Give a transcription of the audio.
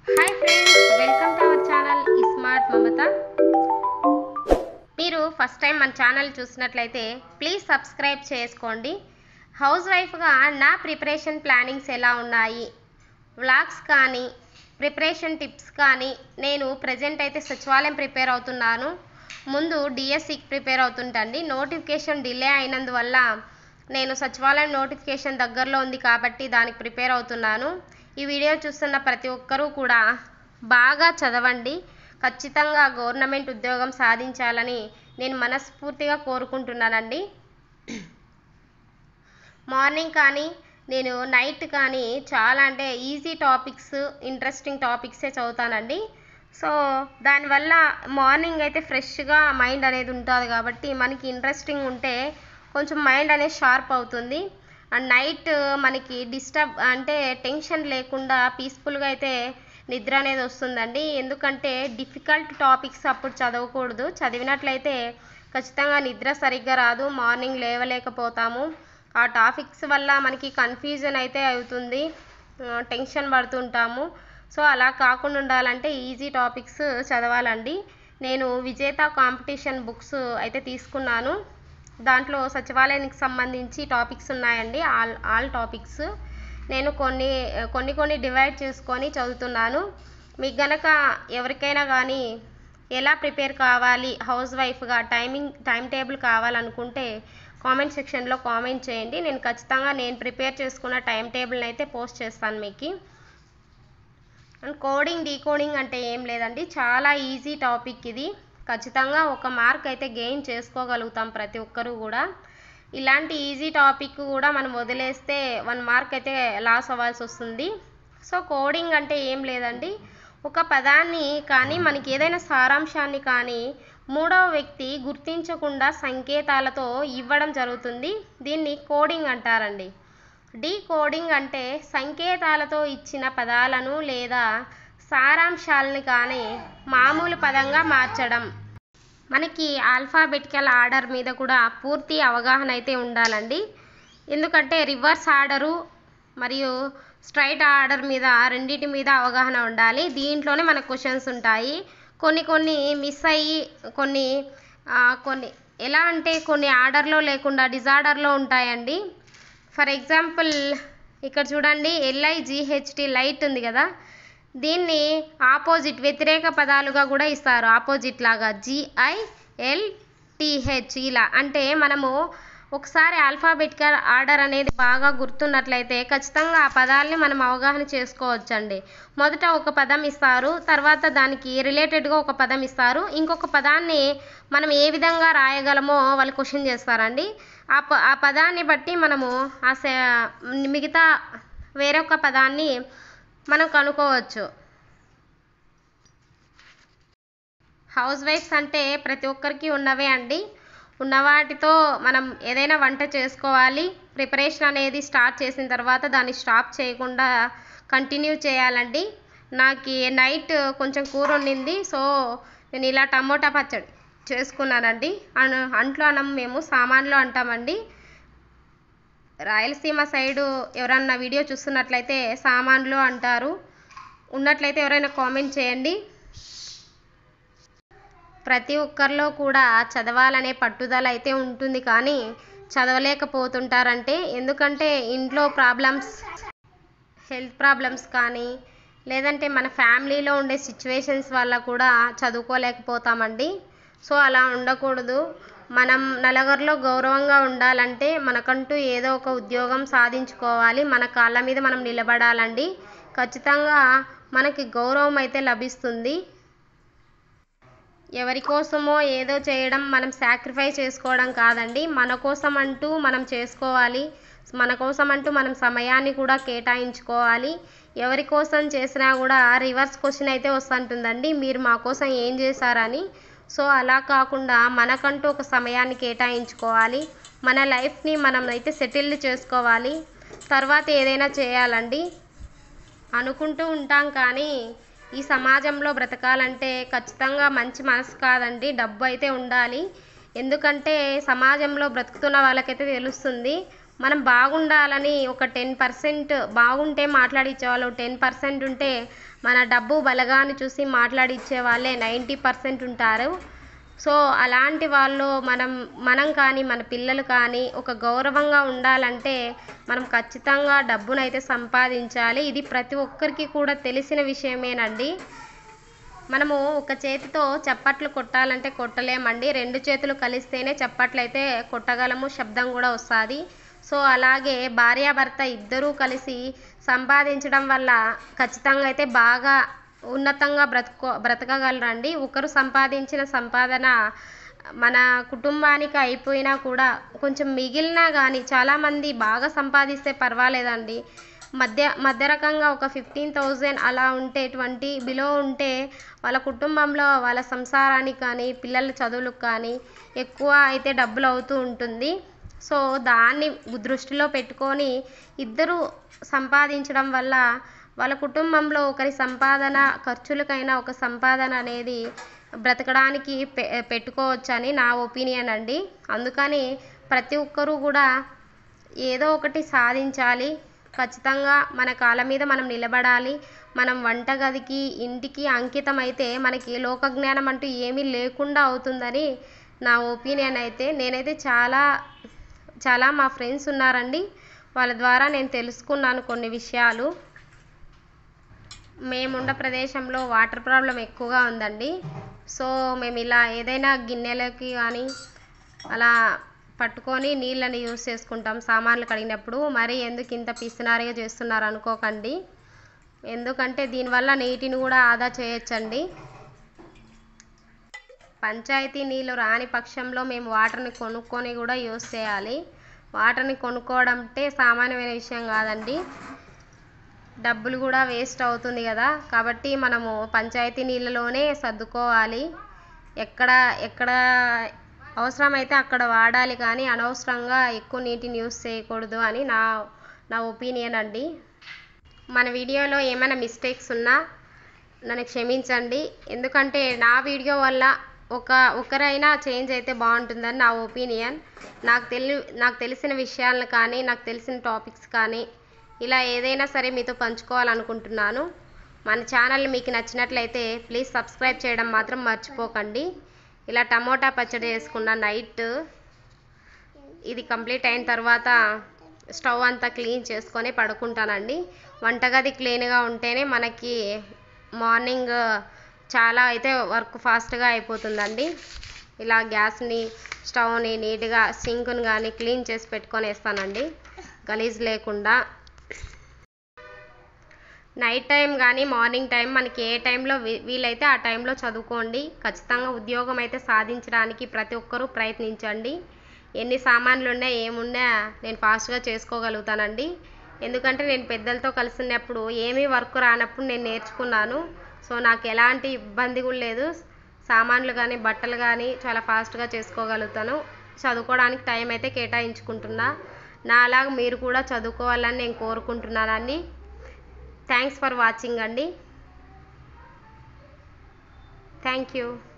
hi friends welcome to our channel smart Mamata మీరు first time మన channel చూసినట్లయితే please subscribe చేసుకోండి హౌస్ వైఫ్గా నా ప్రిపరేషన్ ప్లానింగ్స్ ఎలా ఉన్నాయి వ్లాగ్స్ కానీ ప్రిపరేషన్ టిప్స్ కానీ నేను ప్రజెంట్ అయితే సచివాలయం ప్రిపేర్ అవుతున్నాను ముందు డిఎస్సికి ప్రిపేర్ అవుతుంటండి నోటిఫికేషన్ డిలే అయినందువల్ల నేను సచివాలయం నోటిఫికేషన్ దగ్గరలో ఉంది కాబట్టి దానికి ప్రిపేర్ అవుతున్నాను ఈ వీడియో చూస్తున్న ప్రతి ఒక్కరూ కూడా బాగా చదవండి ఖచ్చితంగా గవర్నమెంట్ ఉద్యోగం సాధించాలని నేను మనస్ఫూర్తిగా కోరుకుంటున్నానండి మార్నింగ్ కానీ నేను నైట్ కానీ చాలా అంటే ఈజీ టాపిక్స్ ఇంట్రెస్టింగ్ టాపిక్సే చదువుతానండి సో దానివల్ల మార్నింగ్ అయితే ఫ్రెష్గా మైండ్ అనేది ఉంటుంది కాబట్టి మనకి ఇంట్రెస్టింగ్ ఉంటే కొంచెం మైండ్ అనేది షార్ప్ అవుతుంది అండ్ నైట్ మనకి డిస్టర్బ్ అంటే టెన్షన్ లేకుండా పీస్ఫుల్గా అయితే నిద్ర అనేది వస్తుందండి ఎందుకంటే డిఫికల్ట్ టాపిక్స్ అప్పుడు చదవకూడదు చదివినట్లయితే ఖచ్చితంగా నిద్ర సరిగ్గా రాదు మార్నింగ్ లేవలేకపోతాము ఆ టాపిక్స్ వల్ల మనకి కన్ఫ్యూజన్ అయితే అవుతుంది టెన్షన్ పడుతుంటాము సో అలా కాకుండా ఉండాలంటే ఈజీ టాపిక్స్ చదవాలండి నేను విజేత కాంపిటీషన్ బుక్స్ అయితే తీసుకున్నాను దాంట్లో సచివాలయానికి సంబంధించి టాపిక్స్ ఉన్నాయండి ఆల్ ఆల్ టాపిక్స్ నేను కొన్ని కొన్ని కొన్ని డివైడ్ చేసుకొని చదువుతున్నాను మీకు గనక ఎవరికైనా కానీ ఎలా ప్రిపేర్ కావాలి హౌస్ వైఫ్గా టైమింగ్ టైం టేబుల్ కావాలనుకుంటే కామెంట్ సెక్షన్లో కామెంట్ చేయండి నేను ఖచ్చితంగా నేను ప్రిపేర్ చేసుకున్న టైం టేబుల్ని అయితే పోస్ట్ చేస్తాను మీకు అండ్ కోడింగ్ డీకోడింగ్ అంటే ఏం లేదండి చాలా ఈజీ టాపిక్ ఇది ఖచ్చితంగా ఒక మార్క్ అయితే గెయిన్ చేసుకోగలుగుతాం ప్రతి ఒక్కరూ కూడా ఇలాంటి ఈజీ టాపిక్ కూడా మనం వదిలేస్తే వన్ మార్క్ అయితే లాస్ అవ్వాల్సి వస్తుంది సో కోడింగ్ అంటే ఏం లేదండి ఒక పదాన్ని కానీ మనకి ఏదైనా సారాంశాన్ని కానీ మూడవ వ్యక్తి గుర్తించకుండా సంకేతాలతో ఇవ్వడం జరుగుతుంది దీన్ని కోడింగ్ అంటారండి డీ కోడింగ్ అంటే సంకేతాలతో ఇచ్చిన పదాలను లేదా సారాంశాలని కానీ మామూలు పదంగా మార్చడం మనకి ఆల్ఫాబెటికల్ ఆర్డర్ మీద కూడా పూర్తి అవగాహన అయితే ఉండాలండి ఎందుకంటే రివర్స్ ఆర్డరు మరియు స్ట్రైట్ ఆర్డర్ మీద రెండింటి మీద అవగాహన ఉండాలి దీంట్లోనే మనకు క్వశ్చన్స్ ఉంటాయి కొన్ని కొన్ని మిస్ అయ్యి కొన్ని కొన్ని ఎలా అంటే కొన్ని ఆర్డర్లో లేకుండా డిజార్డర్లో ఉంటాయండి ఫర్ ఎగ్జాంపుల్ ఇక్కడ చూడండి ఎల్ఐజిహెచ్టి లైట్ ఉంది కదా దీన్ని ఆపోజిట్ వ్యతిరేక పదాలుగా కూడా ఇస్తారు ఆపోజిట్ లాగా జిఐఎల్టిహెచ్ ఇలా అంటే మనము ఒకసారి ఆల్ఫాబెటికల్ ఆర్డర్ అనేది బాగా గుర్తున్నట్లయితే ఖచ్చితంగా ఆ పదాలని మనం అవగాహన చేసుకోవచ్చండి మొదట ఒక పదం ఇస్తారు తర్వాత దానికి రిలేటెడ్గా ఒక పదం ఇస్తారు ఇంకొక పదాన్ని మనం ఏ విధంగా రాయగలమో వాళ్ళు క్వశ్చన్ చేస్తారండి ఆ ప ఆ పదాన్ని బట్టి మనము ఆ మిగతా వేరొక పదాన్ని మనం కనుక్కోవచ్చు హౌస్ వైఫ్స్ అంటే ప్రతి ఒక్కరికి ఉన్నవే అండి ఉన్న వాటితో మనం ఏదైనా వంట చేసుకోవాలి ప్రిపరేషన్ అనేది స్టార్ట్ చేసిన తర్వాత దాన్ని స్టాప్ చేయకుండా కంటిన్యూ చేయాలండి నాకు నైట్ కొంచెం కూర ఉండింది సో నేను ఇలా టమోటా పచ్చడి చేసుకున్నానండి అంట్లో అన్నం మేము సామాన్లు అంటామండి రాయలసీమ సైడు ఎవరన్నా వీడియో చూస్తున్నట్లయితే సామాన్లు అంటారు ఉన్నట్లయితే ఎవరైనా కామెంట్ చేయండి ప్రతి ఒక్కరిలో కూడా చదవాలనే పట్టుదల అయితే ఉంటుంది కానీ చదవలేకపోతుంటారంటే ఎందుకంటే ఇంట్లో ప్రాబ్లమ్స్ హెల్త్ ప్రాబ్లమ్స్ కానీ లేదంటే మన ఫ్యామిలీలో ఉండే సిచ్యువేషన్స్ వల్ల కూడా చదువుకోలేకపోతామండి సో అలా ఉండకూడదు మనం నలుగురిలో గౌరవంగా ఉండాలంటే మనకంటూ ఏదో ఒక ఉద్యోగం సాధించుకోవాలి మన కాళ్ళ మీద మనం నిలబడాలండి ఖచ్చితంగా మనకి గౌరవం అయితే లభిస్తుంది ఎవరి కోసమో ఏదో చేయడం మనం సాక్రిఫైస్ చేసుకోవడం కాదండి మన కోసం అంటూ మనం చేసుకోవాలి మన కోసం అంటూ మనం సమయాన్ని కూడా కేటాయించుకోవాలి ఎవరి కోసం చేసినా కూడా రివర్స్ క్వశ్చన్ అయితే వస్తుంటుందండి మీరు మా కోసం ఏం చేశారని సో అలా కాకుండా మనకంటూ ఒక సమయాన్ని కేటాయించుకోవాలి మన లైఫ్ని మనం అయితే సెటిల్డ్ చేసుకోవాలి తర్వాత ఏదైనా చేయాలండి అనుకుంటూ ఉంటాం కానీ ఈ సమాజంలో బ్రతకాలంటే ఖచ్చితంగా మంచి మనసు కాదండి డబ్బు అయితే ఉండాలి ఎందుకంటే సమాజంలో బ్రతుకుతున్న వాళ్ళకైతే తెలుస్తుంది మనం బాగుండాలని ఒక టెన్ పర్సెంట్ బాగుంటే మాట్లాడించేవాళ్ళు టెన్ పర్సెంట్ ఉంటే మన డబ్బు బలగాన్ని చూసి మాట్లాడిచ్చే వాళ్ళే నైంటీ పర్సెంట్ ఉంటారు సో అలాంటి వాళ్ళు మనం మనం కానీ మన పిల్లలు కానీ ఒక గౌరవంగా ఉండాలంటే మనం ఖచ్చితంగా డబ్బునైతే సంపాదించాలి ఇది ప్రతి ఒక్కరికి కూడా తెలిసిన విషయమేనండి మనము ఒక చేతితో చప్పట్లు కొట్టాలంటే కొట్టలేమండి రెండు చేతులు కలిస్తేనే చప్పట్లు అయితే కొట్టగలము శబ్దం కూడా వస్తుంది సో అలాగే భార్యాభర్త ఇద్దరూ కలిసి సంపాదించడం వల్ల ఖచ్చితంగా అయితే బాగా ఉన్నతంగా బ్రతుకో బ్రతకగలరండి ఒకరు సంపాదించిన సంపాదన మన కుటుంబానికి అయిపోయినా కూడా కొంచెం మిగిలినా కానీ చాలామంది బాగా సంపాదిస్తే పర్వాలేదండి మధ్య మధ్య రకంగా ఒక ఫిఫ్టీన్ థౌజండ్ అలా ఉంటే ట్వంటీ బిలో ఉంటే వాళ్ళ కుటుంబంలో వాళ్ళ సంసారానికి కానీ పిల్లల చదువులకు కానీ ఎక్కువ అయితే డబ్బులు అవుతూ ఉంటుంది సో దాన్ని దృష్టిలో పెట్టుకొని ఇద్దరు సంపాదించడం వల్ల వాళ్ళ కుటుంబంలో ఒకరి సంపాదన ఖర్చులకైనా ఒక సంపాదన అనేది బ్రతకడానికి పె పెట్టుకోవచ్చని నా ఒపీనియన్ అండి అందుకని ప్రతి ఒక్కరూ కూడా ఏదో ఒకటి సాధించాలి ఖచ్చితంగా మన కాళ్ళ మీద మనం నిలబడాలి మనం వంటగదికి ఇంటికి అంకితం అయితే మనకి లోకజ్ఞానం అంటూ ఏమీ లేకుండా అవుతుందని నా ఒపీనియన్ అయితే నేనైతే చాలా చాలా మా ఫ్రెండ్స్ ఉన్నారండి వాళ్ళ ద్వారా నేను తెలుసుకున్నాను కొన్ని విషయాలు మేమున్న ప్రదేశంలో వాటర్ ప్రాబ్లం ఎక్కువగా ఉందండి సో మేము ఇలా ఏదైనా గిన్నెలకి కానీ అలా పట్టుకొని నీళ్ళని యూస్ చేసుకుంటాం సామాన్లు కడిగినప్పుడు మరి ఎందుకు ఇంత పిసినారిగా చేస్తున్నారు అనుకోకండి ఎందుకంటే దీనివల్ల నీటిని కూడా ఆదా చేయొచ్చండి పంచాయతీ నీళ్ళు రాని పక్షంలో మేము వాటర్ని కొనుక్కొని కూడా యూస్ చేయాలి వాటర్ని కొనుక్కోవడం అంటే సామాన్యమైన విషయం కాదండి డబ్బులు కూడా వేస్ట్ అవుతుంది కదా కాబట్టి మనము పంచాయతీ నీళ్ళలోనే సర్దుకోవాలి ఎక్కడ ఎక్కడ అవసరమైతే అక్కడ వాడాలి కానీ అనవసరంగా ఎక్కువ నీటిని యూస్ చేయకూడదు అని నా నా ఒపీనియన్ అండి మన వీడియోలో ఏమైనా మిస్టేక్స్ ఉన్నా నన్ను క్షమించండి ఎందుకంటే నా వీడియో వల్ల ఒక ఒకరైనా చేంజ్ అయితే బాగుంటుందని నా ఒపీనియన్ నాకు తెలి నాకు తెలిసిన విషయాలను కానీ నాకు తెలిసిన టాపిక్స్ కానీ ఇలా ఏదైనా సరే మీతో పంచుకోవాలనుకుంటున్నాను మన ఛానల్ మీకు నచ్చినట్లయితే ప్లీజ్ సబ్స్క్రైబ్ చేయడం మాత్రం మర్చిపోకండి ఇలా టమోటా పచ్చడి చేసుకున్న నైట్ ఇది కంప్లీట్ అయిన తర్వాత స్టవ్ అంతా క్లీన్ చేసుకొని పడుకుంటానండి వంటగది క్లీన్గా ఉంటేనే మనకి మార్నింగ్ చాలా అయితే వర్క్ ఫాస్ట్గా అయిపోతుందండి ఇలా గ్యాస్ని స్టవ్ని నీట్గా సింక్ని కానీ క్లీన్ చేసి పెట్టుకొని వేస్తానండి గలీజ్ లేకుండా నైట్ టైం కానీ మార్నింగ్ టైం మనకి ఏ టైంలో వీ- వీలైతే ఆ టైంలో చదువుకోండి ఖచ్చితంగా ఉద్యోగం అయితే సాధించడానికి ప్రతి ఒక్కరూ ప్రయత్నించండి ఎన్ని సామాన్లు ఉన్నా ఏమున్నా నేను ఫాస్ట్గా చేసుకోగలుగుతానండి ఎందుకంటే నేను పెద్దలతో కలిసి ఉన్నప్పుడు ఏమీ వర్క్ రానప్పుడు నేను నేర్చుకున్నాను సో నాకు ఎలాంటి ఇబ్బంది కూడా లేదు సామాన్లు కానీ బట్టలు కానీ చాలా ఫాస్ట్గా చేసుకోగలుగుతాను చదువుకోవడానికి టైం అయితే కేటాయించుకుంటున్నా నాలాగా మీరు కూడా చదువుకోవాలని నేను కోరుకుంటున్నానండి థ్యాంక్స్ ఫర్ వాచింగ్ అండి థ్యాంక్ యూ